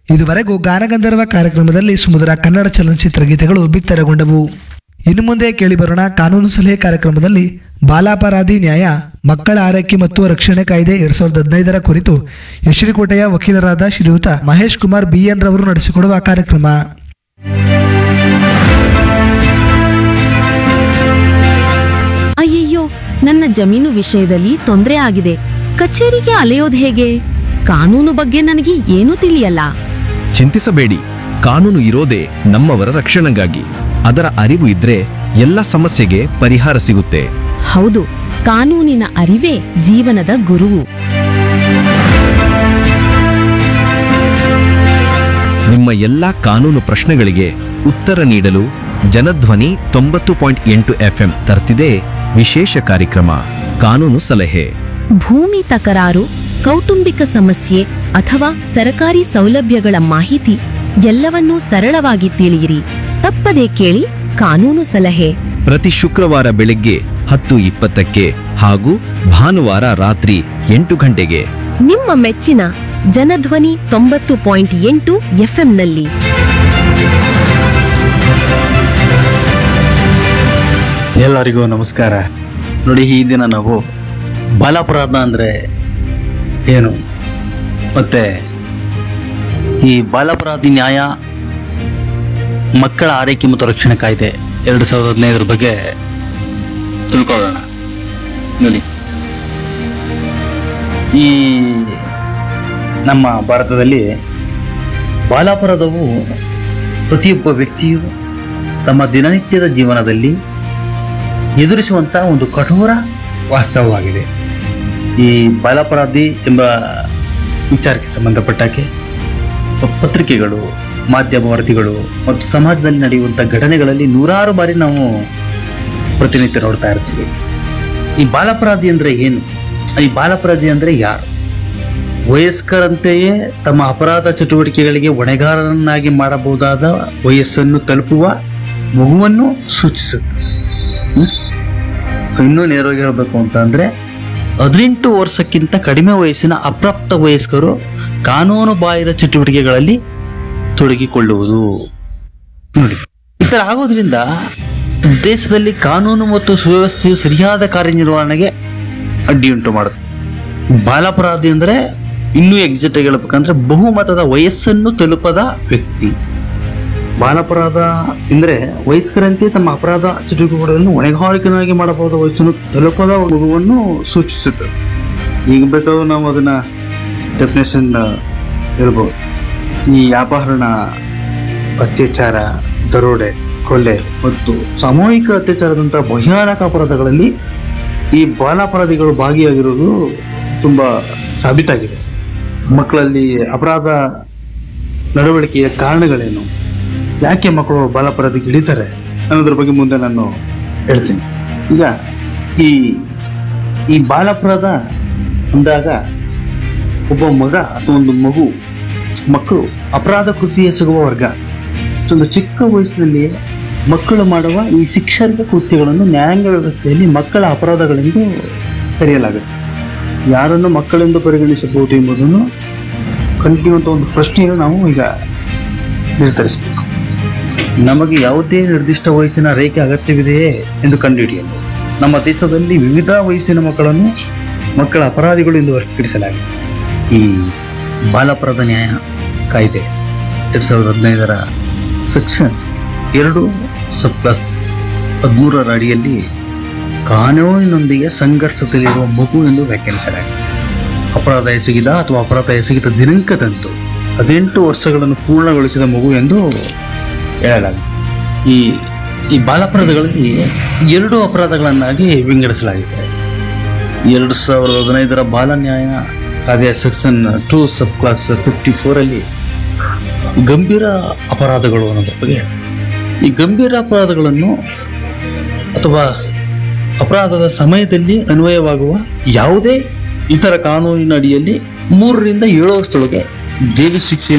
ಇದುವರೆಗೂ ಗಾನಗಂಧರ್ವ ಕಾರ್ಯಕ್ರಮದಲ್ಲಿ ಸುಮಧುರ ಕನ್ನಡ ಚಲನಚಿತ್ರ ಗೀತೆಗಳು ಬಿತ್ತರಗೊಂಡವು ಇನ್ನು ಮುಂದೆ ಕೇಳಿಬರೋಣ ಕಾನೂನು ಸಲಹೆ ಕಾರ್ಯಕ್ರಮದಲ್ಲಿ ಬಾಲಾಪರಾಧಿ ನ್ಯಾಯ ಮಕ್ಕಳ ಆರೈಕೆ ಮತ್ತು ರಕ್ಷಣೆ ಕಾಯ್ದೆ ಎರಡ್ ಸಾವಿರದ ಹದಿನೈದರ ಕುರಿತು ಯಶ್ರಿಕೋಟೆಯ ವಕೀಲರಾದ ಶ್ರೀಯುತ ಮಹೇಶ್ ಕುಮಾರ್ ಬಿಎನ್ ರವರು ನಡೆಸಿಕೊಡುವ ಕಾರ್ಯಕ್ರಮ ಅಯ್ಯಯ್ಯೋ ನನ್ನ ಜಮೀನು ವಿಷಯದಲ್ಲಿ ತೊಂದರೆ ಆಗಿದೆ ಕಚೇರಿಗೆ ಅಲೆಯೋದು ಹೇಗೆ ಕಾನೂನು ಬಗ್ಗೆ ನನಗೆ ಏನೂ ತಿಳಿಯಲ್ಲ ಚಿಂತಿಸಬೇಡಿ ಕಾನೂನು ಇರೋದೇ ನಮ್ಮವರ ರಕ್ಷಣೆಗಾಗಿ ಅದರ ಅರಿವು ಇದ್ರೆ ಎಲ್ಲ ಸಮಸ್ಯೆಗೆ ಪರಿಹಾರ ಸಿಗುತ್ತೆ ಹೌದು ಕಾನೂನಿನ ಅರಿವೇ ಜೀವನದ ಗುರುವು ನಿಮ್ಮ ಎಲ್ಲಾ ಕಾನೂನು ಪ್ರಶ್ನೆಗಳಿಗೆ ಉತ್ತರ ನೀಡಲು ಜನಧ್ವನಿ ತೊಂಬತ್ತು ಪಾಯಿಂಟ್ ಎಂಟು ಎಫ್ಎಂ ತರ್ತಿದೆ ವಿಶೇಷ ಕಾರ್ಯಕ್ರಮ ಕಾನೂನು ಸಲಹೆ ಭೂಮಿ ತಕರಾರು ಕೌಟುಂಬಿಕ ಸಮಸ್ಯೆ ಅಥವಾ ಸರಕಾರಿ ಸೌಲಭ್ಯಗಳ ಮಾಹಿತಿ ಎಲ್ಲವನ್ನೂ ಸರಳವಾಗಿ ತಿಳಿಯಿರಿ ತಪ್ಪದೇ ಕೇಳಿ ಕಾನೂನು ಸಲಹೆ ಪ್ರತಿ ಶುಕ್ರವಾರ ಬೆಳಿಗ್ಗೆ ಹತ್ತು ಇಪ್ಪತ್ತಕ್ಕೆ ಹಾಗೂ ಭಾನುವಾರ ರಾತ್ರಿ ಎಂಟು ಗಂಟೆಗೆ ನಿಮ್ಮ ಮೆಚ್ಚಿನ ಜನಧ್ವನಿ ತೊಂಬತ್ತು ಪಾಯಿಂಟ್ ಎಂಟು ಎಫ್ಎಂನಲ್ಲಿ ಎಲ್ಲರಿಗೂ ನಮಸ್ಕಾರ ನೋಡಿ ಈ ದಿನ ನಾವು ಬಾಲಾಪರಾಧ ಅಂದರೆ ಏನು ಮತ್ತು ಈ ಬಾಲಾಪರಾಧಿ ನ್ಯಾಯ ಮಕ್ಕಳ ಆರೈಕೆ ಮತ್ತು ರಕ್ಷಣೆ ಕಾಯ್ದೆ ಎರಡು ಸಾವಿರದ ಹದಿನೈದರ ಬಗ್ಗೆ ತಿಳ್ಕೊಳ್ಳೋಣ ನೋಡಿ ಈ ನಮ್ಮ ಭಾರತದಲ್ಲಿ ಬಾಲಾಪರಾಧವು ಪ್ರತಿಯೊಬ್ಬ ವ್ಯಕ್ತಿಯು ತಮ್ಮ ದಿನನಿತ್ಯದ ಜೀವನದಲ್ಲಿ ಎದುರಿಸುವಂತ ಒಂದು ಕಠೋರ ವಾಸ್ತವವಾಗಿದೆ ಈ ಬಾಲಾಪರಾಧಿ ಎಂಬ ವಿಚಾರಕ್ಕೆ ಸಂಬಂಧಪಟ್ಟಾಗೆ ಪ- ಪತ್ರಿಕೆಗಳು ಮಾಧ್ಯಮ ವರದಿಗಳು ಮತ್ತು ಸಮಾಜದಲ್ಲಿ ನಡೆಯುವಂಥ ಘಟನೆಗಳಲ್ಲಿ ನೂರಾರು ಬಾರಿ ನಾವು ಪ್ರತಿನಿತ್ಯ ನೋಡ್ತಾ ಇರ್ತೀವಿ ಈ ಬಾಲಾಪರಾಧಿ ಅಂದರೆ ಏನು ಈ ಬಾಲಾಪರಾಧಿ ಅಂದರೆ ಯಾರು ವಯಸ್ಕರಂತೆಯೇ ತಮ್ಮ ಅಪರಾಧ ಚಟುವಟಿಕೆಗಳಿಗೆ ಹೊಣೆಗಾರರನ್ನಾಗಿ ಮಾಡಬಹುದಾದ ವಯಸ್ಸನ್ನು ತಲುಪುವ ಮಗುವನ್ನು ಸೂಚಿಸುತ್ತದೆ ಸೊ ಇನ್ನೂ ನೇರವಾಗಿ ಹೇಳಬೇಕು ಅಂತ ಅಂದ್ರೆ ಹದಿನೆಂಟು ವರ್ಷಕ್ಕಿಂತ ಕಡಿಮೆ ವಯಸ್ಸಿನ ಅಪ್ರಾಪ್ತ ವಯಸ್ಕರು ಕಾನೂನು ಬಾಹಿರ ಚಟುವಟಿಕೆಗಳಲ್ಲಿ ತೊಡಗಿಕೊಳ್ಳುವುದು ನೋಡಿ ಈ ಥರ ಆಗೋದ್ರಿಂದ ದೇಶದಲ್ಲಿ ಕಾನೂನು ಮತ್ತು ಸುವ್ಯವಸ್ಥೆಯು ಸರಿಯಾದ ಕಾರ್ಯನಿರ್ವಹಣೆಗೆ ಅಡ್ಡಿಯುಂಟು ಮಾಡುತ್ತೆ ಬಾಲಾಪರಾಧಿ ಅಂದ್ರೆ ಇನ್ನೂ ಎಕ್ಸಿಟ್ ಆಗಿ ಹೇಳ್ಬೇಕಂದ್ರೆ ಬಹುಮತದ ವಯಸ್ಸನ್ನು ತಲುಪದ ವ್ಯಕ್ತಿ ಬಾಲಾಪರಾಧ ಅಂದ್ರೆ ವಯಸ್ಕರಂತೆ ತಮ್ಮ ಅಪರಾಧ ಚಟುವಟಿಕೆಗಳನ್ನು ಹೊಣೆಗಾರಿಕೆಯಾಗಿ ಮಾಡಬಹುದಾದ ವಯಸ್ಸನ್ನು ತಲುಪದ ಮಗುವನ್ನು ಸೂಚಿಸುತ್ತದೆ ಈಗ ಬೇಕಾದ್ರೂ ನಾವು ಅದನ್ನ ಡೆಫಿನೇಷನ್ ಹೇಳ್ಬೋದು ಈ ಅಪಹರಣ ಅತ್ಯಾಚಾರ ದರೋಡೆ ಕೊಲೆ ಮತ್ತು ಸಾಮೂಹಿಕ ಅತ್ಯಾಚಾರದಂತಹ ಭಯಾನಕ ಅಪರಾಧಗಳಲ್ಲಿ ಈ ಬಾಲಾಪರಾಧಿಗಳು ಭಾಗಿಯಾಗಿರೋದು ತುಂಬಾ ಸಾಬೀತಾಗಿದೆ ಮಕ್ಕಳಲ್ಲಿ ಅಪರಾಧ ನಡವಳಿಕೆಯ ಕಾರಣಗಳೇನು ಯಾಕೆ ಮಕ್ಕಳು ಬಾಲಾಪರಾಧಿಗೆ ಇಳಿತಾರೆ ಅನ್ನೋದ್ರ ಬಗ್ಗೆ ಮುಂದೆ ನಾನು ಹೇಳ್ತೀನಿ ಈಗ ಈ ಈ ಬಾಲಾಪರಾಧ ಅಂದಾಗ ಒಬ್ಬ ಮಗ ಅಥವಾ ಒಂದು ಮಗು ಮಕ್ಕಳು ಅಪರಾಧ ಕೃತಿ ಎಸಗುವ ವರ್ಗ ಒಂದು ಚಿಕ್ಕ ವಯಸ್ಸಿನಲ್ಲಿ ಮಕ್ಕಳು ಮಾಡುವ ಈ ಶಿಕ್ಷಕ ಕೃತ್ಯಗಳನ್ನು ನ್ಯಾಯಾಂಗ ವ್ಯವಸ್ಥೆಯಲ್ಲಿ ಮಕ್ಕಳ ಅಪರಾಧಗಳೆಂದು ಕರೆಯಲಾಗುತ್ತೆ ಯಾರನ್ನು ಮಕ್ಕಳೆಂದು ಪರಿಗಣಿಸಬಹುದು ಎಂಬುದನ್ನು ಕಂಡುಹಿಡಿಯುವಂಥ ಒಂದು ಪ್ರಶ್ನೆಯನ್ನು ನಾವು ಈಗ ನಿರ್ಧರಿಸಬೇಕು ನಮಗೆ ಯಾವುದೇ ನಿರ್ದಿಷ್ಟ ವಯಸ್ಸಿನ ರೇಖೆ ಅಗತ್ಯವಿದೆಯೇ ಎಂದು ಕಂಡುಹಿಡಿಯಲು ನಮ್ಮ ದೇಶದಲ್ಲಿ ವಿವಿಧ ವಯಸ್ಸಿನ ಮಕ್ಕಳನ್ನು ಮಕ್ಕಳ ಅಪರಾಧಿಗಳು ಎಂದು ವರ್ಗೀಕರಿಸಲಾಗಿದೆ ಈ ಬಾಲಾಪರಾಧ ನ್ಯಾಯ ಕಾಯ್ದೆ ಎರಡು ಸಾವಿರದ ಹದಿನೈದರ ಸೆಕ್ಷನ್ ಎರಡು ಸಬ್ ಪ್ಲಸ್ ಹದಿಮೂರರ ಅಡಿಯಲ್ಲಿ ಕಾನೂನಿನೊಂದಿಗೆ ಸಂಘರ್ಷದಲ್ಲಿರುವ ಮಗು ಎಂದು ವ್ಯಾಖ್ಯಾನಿಸಲಾಗಿದೆ ಅಪರಾಧ ಎಸಗಿದ ಅಥವಾ ಅಪರಾಧ ಎಸಗಿದ ದಿನಾಂಕದಂದು ಹದಿನೆಂಟು ವರ್ಷಗಳನ್ನು ಪೂರ್ಣಗೊಳಿಸಿದ ಮಗು ಎಂದು ಹೇಳಲಾಗಿದೆ ಈ ಈ ಬಾಲಾಪರಾಧಗಳಲ್ಲಿ ಎರಡು ಅಪರಾಧಗಳನ್ನಾಗಿ ವಿಂಗಡಿಸಲಾಗಿದೆ ಎರಡು ಸಾವಿರದ ಹದಿನೈದರ ಬಾಲ ನ್ಯಾಯ ಕಾಯ್ದೆಯ section two sub clause fifty ಫೋರಲ್ಲಿ ಗಂಭೀರ ಅಪರಾಧಗಳು ಅನ್ನೋದ್ರ ಬಗ್ಗೆ ಈ ಗಂಭೀರ ಅಪರಾಧಗಳನ್ನು ಅಥವಾ ಅಪರಾಧದ ಸಮಯದಲ್ಲಿ ಅನ್ವಯವಾಗುವ ಯಾವುದೇ ಇತರ ಕಾನೂನಿನ ಅಡಿಯಲ್ಲಿ ಮೂರರಿಂದ ಏಳು ವರ್ಷದೊಳಗೆ ಜೈಲು ಶಿಕ್ಷೆ